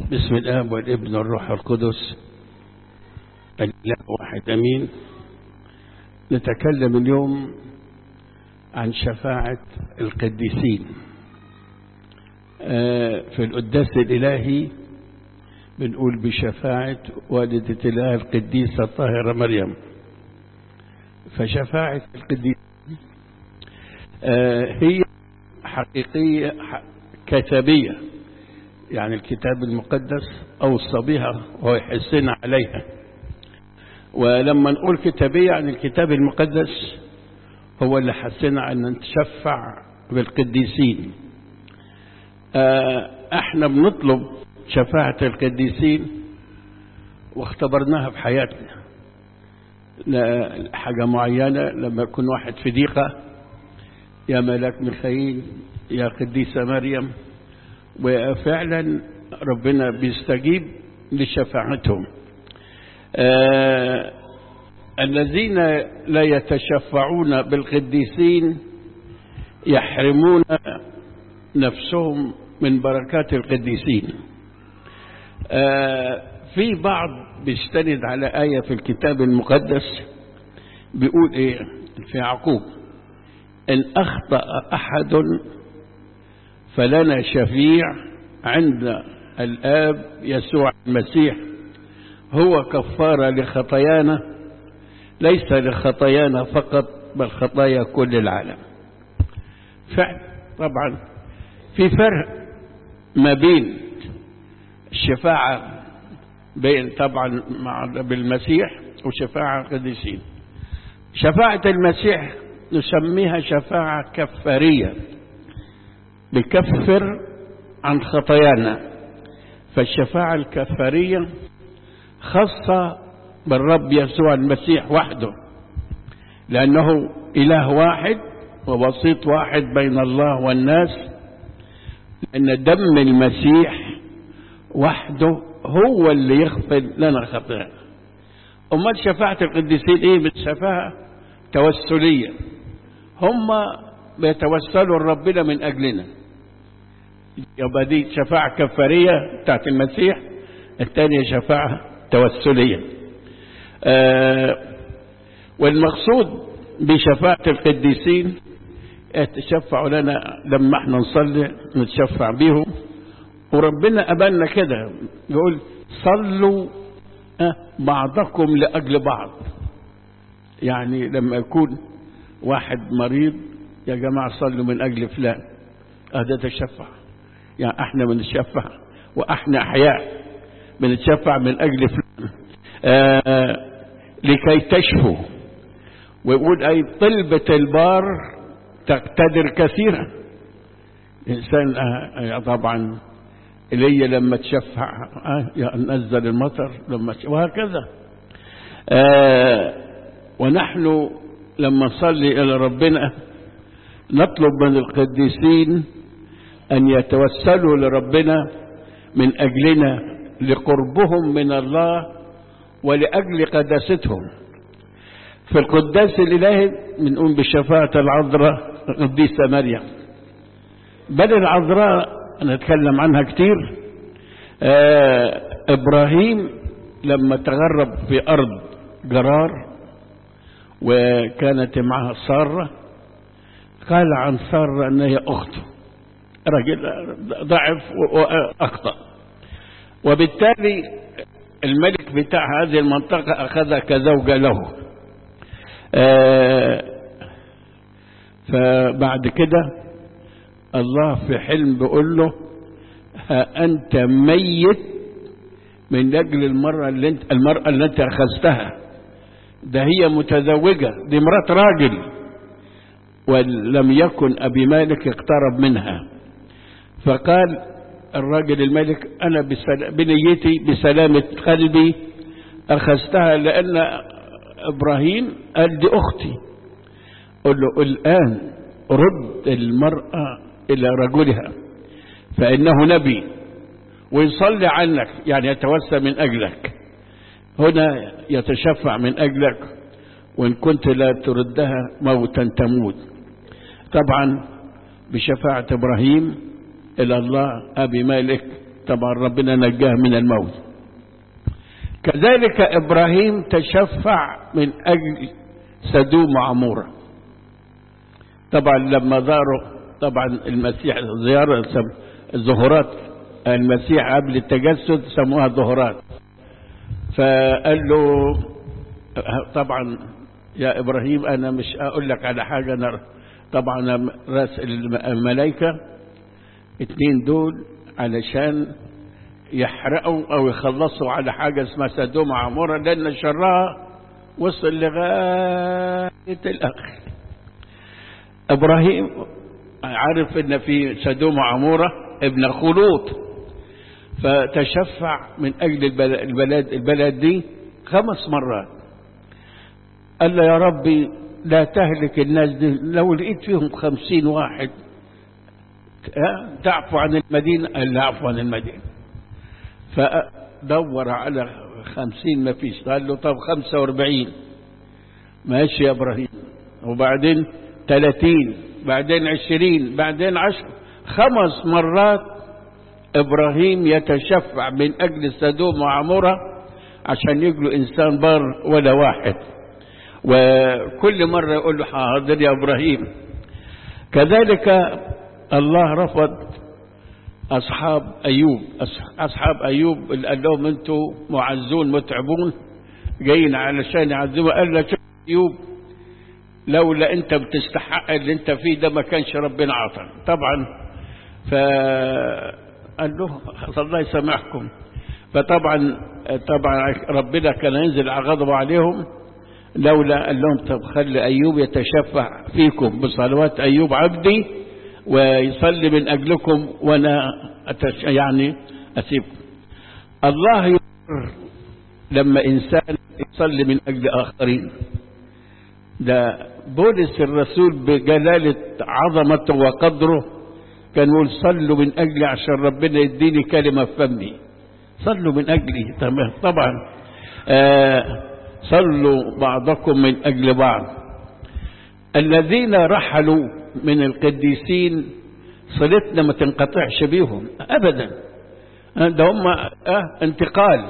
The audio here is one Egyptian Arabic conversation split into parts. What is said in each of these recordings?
بسم الآب والابن والروح القدس الله واحد أمين نتكلم اليوم عن شفاعة القديسين في القداس الإلهي بنقول بشفاعة والدة الله القديسة الطاهرة مريم فشفاعة القديسين هي حقيقية كتابية يعني الكتاب المقدس أوصى بها ويحسن عليها ولما نقول كتابية عن الكتاب المقدس هو اللي حسنا أن نتشفع بالقديسين احنا بنطلب شفاعة القديسين واختبرناها في حياتنا حاجة معينة لما يكون واحد في ضيقة يا ملاك ميخائيل يا قديسة مريم وفعلا ربنا بيستجيب لشفاعتهم آه الذين لا يتشفعون بالقديسين يحرمون نفسهم من بركات القديسين آه في بعض بيستند على آية في الكتاب المقدس بيقول ايه في يعقوب إن أخطأ أحد فلنا شفيع عند الآب يسوع المسيح هو كفارة لخطايانا ليس لخطايانا فقط بل خطايا كل العالم فعلا طبعا في فرق ما بين الشفاعة بين طبعا مع بالمسيح وشفاعة القديسين شفاعة المسيح نسميها شفاعة كفارية بكفر عن خطايانا فالشفاعة الكفارية خاصة بالرب يسوع المسيح وحده لأنه إله واحد ووسيط واحد بين الله والناس لأن دم المسيح وحده هو اللي يغفر لنا خطايانا أمال شفاعة القديسين إيه بالشفاعة توسلية هم بيتوسلوا لربنا من أجلنا يبقى دي شفاعة كفارية بتاعت المسيح الثانية شفاعة توسلية آه والمقصود بشفاعة القديسين يتشفعوا لنا لما احنا نصلي نتشفع بيهم وربنا أبانا كده يقول صلوا بعضكم لأجل بعض يعني لما يكون واحد مريض يا جماعة صلوا من أجل فلان هذا تشفع يعني احنا بنتشفع واحنا احياء بنتشفع من اجل فلان آه لكي تشفوا ويقول اي طلبة البار تقتدر كثيرا الانسان آه طبعا الي لما تشفع آه نزل المطر لما وهكذا آه ونحن لما نصلي الى ربنا نطلب من القديسين أن يتوسلوا لربنا من أجلنا لقربهم من الله ولأجل قداستهم في القداس الإلهي بنقوم بشفاعة العذراء القديسة مريم بل العذراء نتكلم عنها كتير آه إبراهيم لما تغرب في أرض جرار وكانت معها سارة قال عن سارة أنها هي أخته رجل ضعف وأخطأ وبالتالي الملك بتاع هذه المنطقة أخذها كزوجة له آه فبعد كده الله في حلم بيقول له ها أنت ميت من أجل المرأة اللي انت المرأة اللي أنت أخذتها ده هي متزوجة دي مرات راجل ولم يكن أبي مالك اقترب منها فقال الراجل الملك أنا بسل... بنيتي بسلامة قلبي أخذتها لأن إبراهيم قال دي أختي قل له الآن رد المرأة إلى رجلها فإنه نبي ويصلي عنك يعني يتوسى من أجلك هنا يتشفع من أجلك وإن كنت لا تردها موتا تموت طبعا بشفاعة إبراهيم إلى الله أبي مالك طبعا ربنا نجاه من الموت كذلك إبراهيم تشفع من أجل سدوم وعمورة طبعا لما زاروا طبعا المسيح زيارة الظهورات المسيح قبل التجسد سموها ظهورات فقال له طبعا يا إبراهيم أنا مش أقول لك على حاجة أنا طبعا راس الملائكة اتنين دول علشان يحرقوا أو يخلصوا على حاجة اسمها سدوم عمورة لأن شرها وصل لغاية الآخر إبراهيم عارف إن في سدوم عمورة ابن خلوط فتشفع من أجل البلد, البلد دي خمس مرات قال له يا ربي لا تهلك الناس دي لو لقيت فيهم خمسين واحد تعفو عن المدينة قال لا أعفو عن المدينة فدور على خمسين ما فيش قال له طب خمسة واربعين ماشي يا إبراهيم وبعدين ثلاثين بعدين عشرين بعدين عشر خمس مرات إبراهيم يتشفع من أجل سدوم وعمورة عشان يجلو إنسان بار ولا واحد وكل مرة يقول له حاضر يا إبراهيم كذلك الله رفض أصحاب أيوب أصحاب أيوب اللي قال لهم أنتم معزون متعبون جايين علشان يعذبوا قال له أيوب لولا أنت بتستحق اللي أنت فيه ده ما كانش ربنا عطى طبعا فقال له الله يسامحكم فطبعا طبعا ربنا كان ينزل غضبه عليهم لولا قال لهم طب خلي أيوب يتشفع فيكم بصلوات أيوب عبدي ويصلي من أجلكم وأنا أتش يعني أسيبكم الله يقر لما إنسان يصلي من أجل آخرين ده بولس الرسول بجلالة عظمته وقدره كان يقول صلوا من أجلي عشان ربنا يديني كلمة في فمي صلوا من أجلي تمام طبعا آه صلوا بعضكم من أجل بعض الذين رحلوا من القديسين صلتنا ما تنقطعش بيهم أبدا ده هم آه انتقال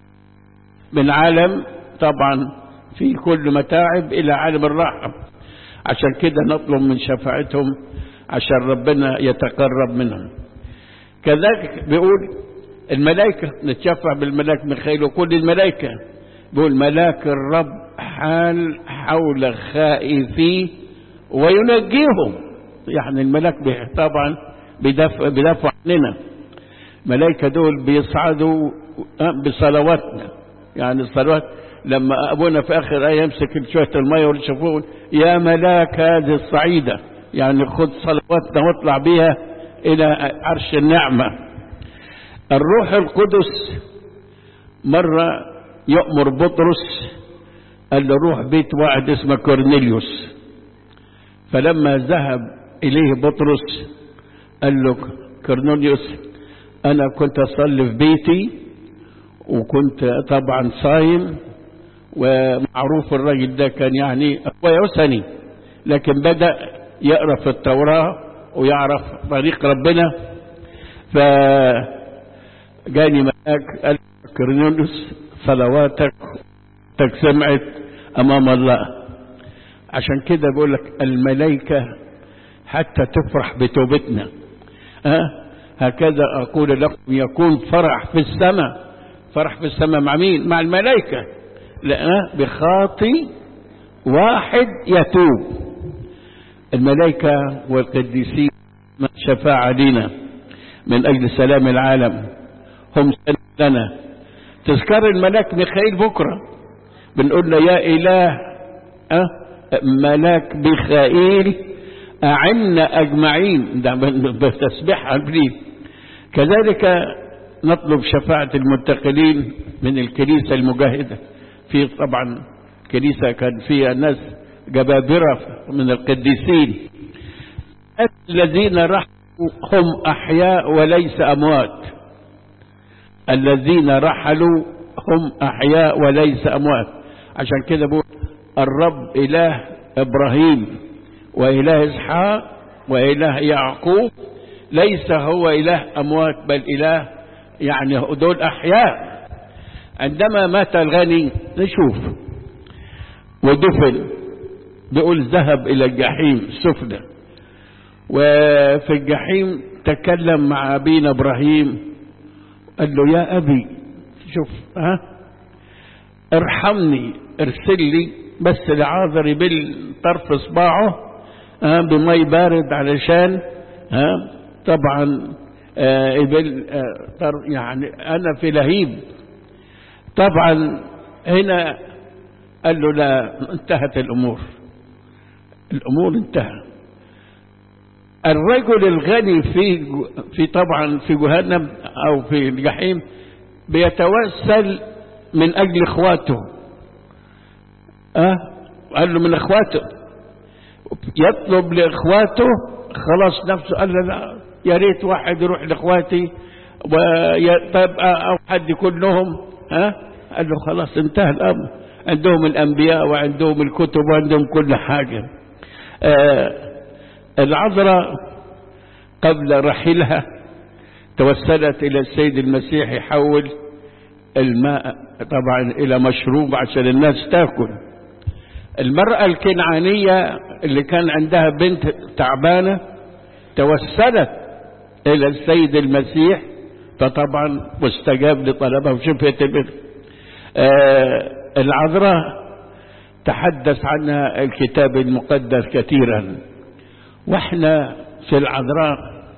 من عالم طبعا في كل متاعب إلى عالم الراحة عشان كده نطلب من شفاعتهم عشان ربنا يتقرب منهم كذلك بيقول الملائكة نتشفع بالملاك ميخائيل وكل الملائكة بيقول ملاك الرب حال حول خائفيه وينجيهم يعني الملاك طبعا بيدافع بيدافع عننا الملائكة دول بيصعدوا بصلواتنا يعني الصلوات لما أبونا في آخر آية يمسك شوية المية والشفون يا ملاك هذه الصعيدة يعني خذ صلواتنا واطلع بها إلى عرش النعمة الروح القدس مرة يأمر بطرس قال له روح بيت واحد اسمه كورنيليوس فلما ذهب إليه بطرس قال له كورنيليوس أنا كنت أصلي في بيتي وكنت طبعا صايم ومعروف الراجل ده كان يعني ويسني لكن بدأ يقرأ في التوراة ويعرف طريق ربنا فجاني ملاك قال كورنيليوس صلواتك سمعت أمام الله عشان كده بقول لك الملائكة حتى تفرح بتوبتنا أه؟ هكذا أقول لكم يكون فرح في السماء فرح في السماء مع مين مع الملائكة لأن بخاطي واحد يتوب الملائكة والقديسين من شفاعة لنا من أجل سلام العالم هم لنا تذكر الملاك ميخائيل بكرة بنقول له يا إله أه ملاك ميخائيل أعنا أجمعين ده بتسبيح عبريل كذلك نطلب شفاعة المنتقلين من الكنيسة المجاهدة في طبعا كنيسة كان فيها ناس جبابرة من القديسين الذين رحلوا هم أحياء وليس أموات الذين رحلوا هم أحياء وليس أموات عشان كده بقول الرب إله إبراهيم وإله إسحاق وإله يعقوب ليس هو إله أموات بل إله يعني دول أحياء عندما مات الغني نشوف ودفن بيقول ذهب إلى الجحيم سفلى وفي الجحيم تكلم مع أبينا إبراهيم قال له يا أبي شوف ها ارحمني ارسل لي بس لعاذر يبل طرف صباعه ها بمي بارد علشان ها طبعا آه يبل آه يعني أنا في لهيب طبعا هنا قال له لا انتهت الأمور الأمور انتهت الرجل الغني في في طبعا في جهنم او في الجحيم بيتوسل من اجل اخواته اه قال له من اخواته يطلب لاخواته خلاص نفسه قال له لا يا ريت واحد يروح لاخواتي ويبقى او حد يكون لهم ها قال له خلاص انتهى الامر عندهم الانبياء وعندهم الكتب وعندهم كل حاجه آه العذراء قبل رحيلها توسلت إلى السيد المسيح يحول الماء طبعا إلى مشروب عشان الناس تاكل المرأة الكنعانية اللي كان عندها بنت تعبانة توسلت إلى السيد المسيح فطبعا واستجاب لطلبها وشفت البنت آه العذراء تحدث عنها الكتاب المقدس كثيرا واحنا في العذراء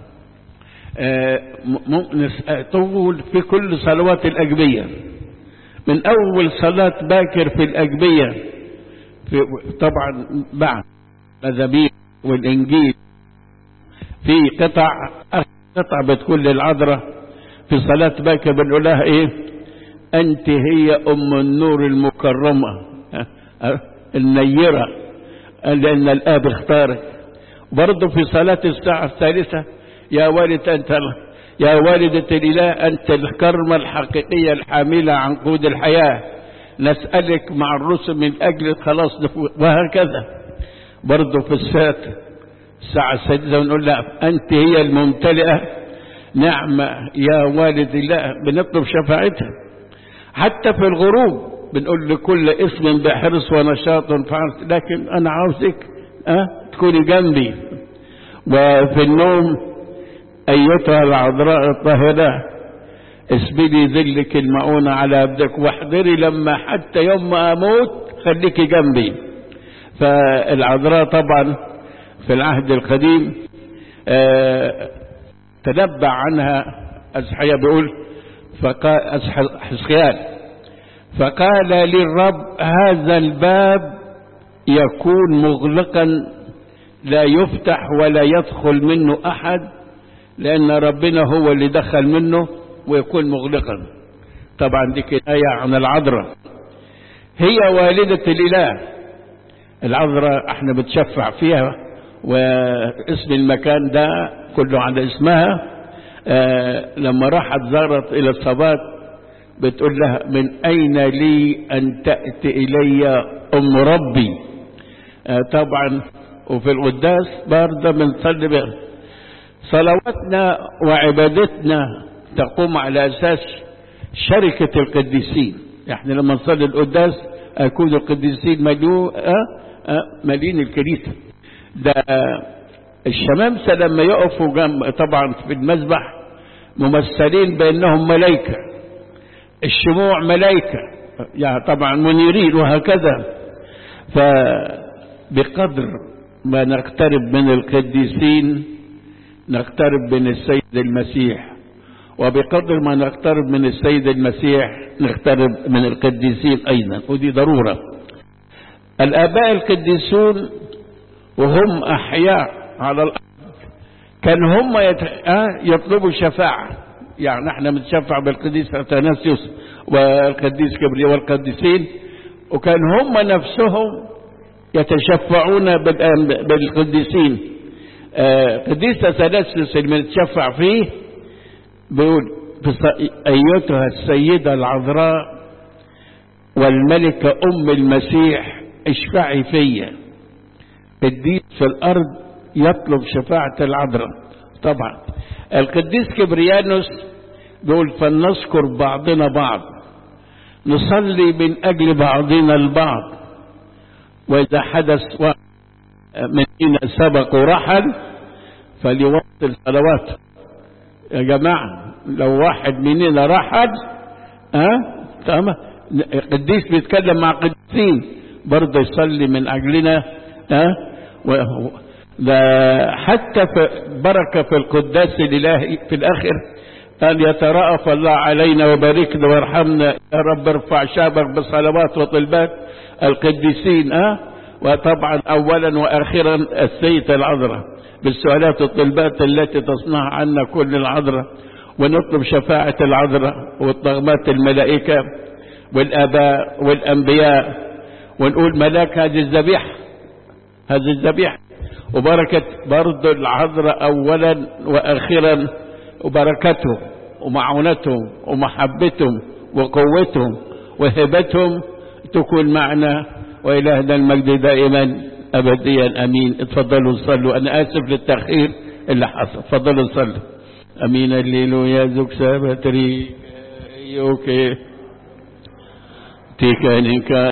طول في كل صلوات الأجبية من أول صلاة باكر في الأجبية في طبعا بعد مذابيح والإنجيل في قطع قطع بتكون للعذراء في صلاة باكر بنقول لها إيه أنت هي أم النور المكرمة النيرة لأن الآب اختارك برضه في صلاة الساعة الثالثة يا والد أنت يا والدة الإله أنت الكرمة الحقيقية الحاملة عن قود الحياة نسألك مع الرسل من أجل الخلاص وهكذا برضه في الساعة الساعة السادسة ونقول لها أنت هي الممتلئة نعمة يا والد الله بنطلب شفاعتها حتى في الغروب بنقول لكل اسم بحرص ونشاط فعلت لكن أنا عاوزك أه تكوني جنبي وفي النوم أيتها العذراء الطاهرة اسبلي ذلك المعونة على عبدك واحضري لما حتى يوم ما أموت خليكي جنبي فالعذراء طبعا في العهد القديم آه تنبأ عنها أزحية بيقول فقال حسقيال فقال للرب هذا الباب يكون مغلقا لا يفتح ولا يدخل منه أحد لأن ربنا هو اللي دخل منه ويكون مغلقا طبعا دي كناية عن العذراء هي والدة الإله العذراء احنا بتشفع فيها واسم المكان ده كله على اسمها آه لما راحت زارت إلى الصبات بتقول لها من أين لي أن تأتي إلي أم ربي آه طبعا وفي القداس برضه بنصلي بها صلواتنا وعبادتنا تقوم على أساس شركة القديسين احنا لما نصلي القداس أكون القديسين مليو أه أه مالين الكنيسة ده الشمامسة لما يقفوا جنب طبعا في المذبح ممثلين بأنهم ملائكة الشموع ملائكة يعني طبعا منيرين وهكذا فبقدر ما نقترب من القديسين نقترب من السيد المسيح وبقدر ما نقترب من السيد المسيح نقترب من القديسين أيضا ودي ضرورة الآباء القديسون وهم أحياء على الأرض كان هم يت... آه يطلبوا شفاعة يعني احنا بنشفع بالقديس أتناسيوس والقديس جبريل والقديسين وكان هم نفسهم يتشفعون بالقديسين آه قديس أتناسيوس اللي بنتشفع فيه بيقول أيتها السيدة العذراء والملكة أم المسيح اشفعي فيا الدين في الأرض يطلب شفاعة العذراء طبعا القديس كبريانوس بيقول فلنذكر بعضنا بعض نصلي من أجل بعضنا البعض وإذا حدث مننا سبق ورحل فليوصل صلواته يا جماعة لو واحد مننا رحل ها أه؟ تمام قديس بيتكلم مع قديسين برضه يصلي من أجلنا ها أه؟ ده حتى في بركة في القداس الإلهي في الآخر أن يترأف الله علينا وباركنا وارحمنا يا رب ارفع شعبك بصلوات وطلبات القديسين أه؟ وطبعا أولا وآخرا السيدة العذراء بالسؤالات والطلبات التي تصنع عنا كل العذراء ونطلب شفاعة العذراء والطغمات الملائكة والآباء والأنبياء ونقول ملاك هذه الذبيحة هذه الذبيحة وبركة برضو العذراء أولا وآخرا وبركتهم ومعونتهم ومحبتهم وقوتهم وهبتهم تكون معنا وإلهنا المجد دائما أبديا أمين اتفضلوا صلوا أنا آسف للتأخير اللي حصل اتفضلوا صلوا أمين الليل يا زوج سابتري يوكي تيكانيكا